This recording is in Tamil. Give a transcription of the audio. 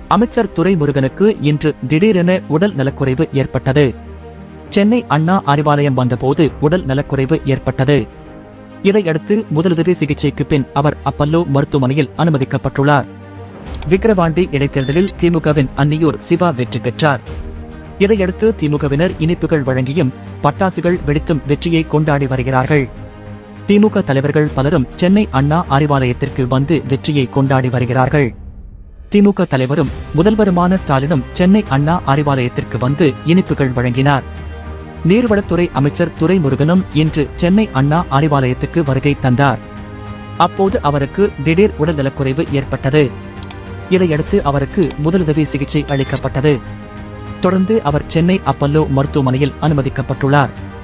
அமைச்சர் துரைமுருகனுக்கு இன்று திடீரென உடல் நலக்குறைவு ஏற்பட்டது சென்னை அண்ணா அறிவாலயம் வந்தபோது உடல் நலக்குறைவு ஏற்பட்டது இதையடுத்து முதலுதவி சிகிச்சைக்கு பின் அவர் அப்பல்லோ மருத்துவமனையில் அனுமதிக்கப்பட்டுள்ளார் விக்கிரவாண்டி இடைத்தேர்தலில் திமுகவின் அன்னியூர் சிவா வெற்றி பெற்றார் இதையடுத்து திமுகவினர் இனிப்புகள் வழங்கியும் பட்டாசுகள் வெடித்தும் வெற்றியை கொண்டாடி வருகிறார்கள் திமுக தலைவர்கள் பலரும் சென்னை அண்ணா அறிவாலயத்திற்கு வந்து வெற்றியை கொண்டாடி வருகிறார்கள் திமுக தலைவரும் முதல்வருமான ஸ்டாலினும் சென்னை அண்ணா அறிவாலயத்திற்கு வந்து இனிப்புகள் வழங்கினார் நீர்வளத்துறை அமைச்சர் துரைமுருகனும் இன்று சென்னை அண்ணா அறிவாலயத்துக்கு வருகை தந்தார் அப்போது அவருக்கு திடீர் உடல்நலக்குறைவு ஏற்பட்டது இதையடுத்து அவருக்கு முதலுதவி சிகிச்சை அளிக்கப்பட்டது தொடர்ந்து அவர் சென்னை அப்பல்லோ மருத்துவமனையில் அனுமதிக்கப்பட்டுள்ளார்